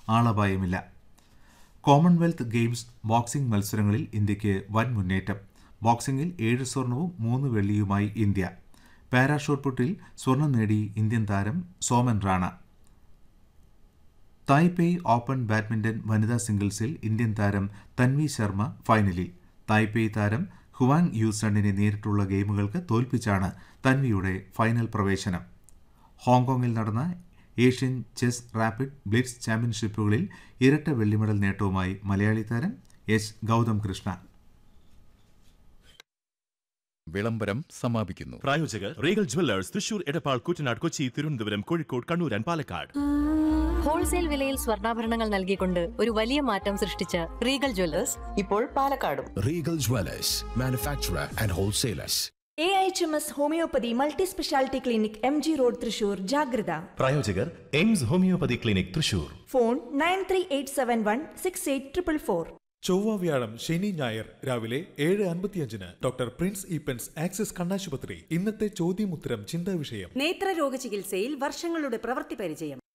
ആളപായമില്ല Commonwealth games boxing മത്സരങ്ങളിൽ ഇന്ത്യയ്ക്ക് വൻ മുന്നേറ്റം ബോക്സിംഗിൽ ഏഴ് സ്വർണവും മൂന്ന് വെള്ളിയുമായി ഇന്ത്യ പാരാഷൂട്ട് പുട്ടിൽ സ്വർണം നേടി ഇന്ത്യൻ താരം സോമൻ റാണ തായ്പേയ് ഓപ്പൺ ബാഡ്മിന്റൺ വനിതാ സിംഗിൾസിൽ ഇന്ത്യൻ താരം തൻവി ശർമ്മ ഫൈനലിൽ തായ്പേയ് താരം ഹുവാങ് യൂസണിനെ നേരിട്ടുള്ള ഗെയിമുകൾക്ക് തോൽപ്പിച്ചാണ് തൻവിയുടെ ഫൈനൽ പ്രവേശനം ഹോങ്കോങ്ങിൽ നടന്ന ഏഷ്യൻ ചെസ് റാപ്പിഡ് ബ്ലിറ്റ്സ് ചാമ്പ്യൻഷിപ്പുകളിൽ ഇരട്ട വെള്ളിമെഡൽ നേട്ടവുമായി മലയാളി താരം എച്ച് ഗൗതം കൃഷ്ണ വിളംബരം സമാപിക്കുന്നു പ്രായോജകർ Regal Jewellers Thrissur Edappal Kuttanad Kochi Thiruvananthapuram Kozhikode Kannur and Palakkad wholesale വിലയിൽ സ്വർണ്ണാഭരണങ്ങൾ നൽകിക്കൊണ്ട് ഒരു വലിയ മാറ്റം സൃഷ്ടിച്ച റീഗൽ ജ്വല്ലേഴ്സ് ഇപ്പോൾ പാലക്കാടും Regal Dwellers, manufacturer and wholesalers. A H M S homoeopathy multi speciality clinic M G road Thrissur ജാഗ്രത പ്രായോജകർ Aims homoeopathy clinic Thrissur phone nine three eight seven one six eight triple four ചൊവ്വ വ്യാഴം ശനി ഞായർ രാവിലെ ഏഴ് അൻപത്തിയഞ്ചിന് ഡോക്ടർ പ്രിൻസ് ഈപ്പൻസ് ആക്സിസ് കണ്ണാശുപത്രി ഇന്നത്തെ ചോദ്യമുത്തരം ചിന്താ വിഷയം നേത്രരോഗ ചികിത്സയിൽ വർഷങ്ങളുടെ പ്രവൃത്തി പരിചയം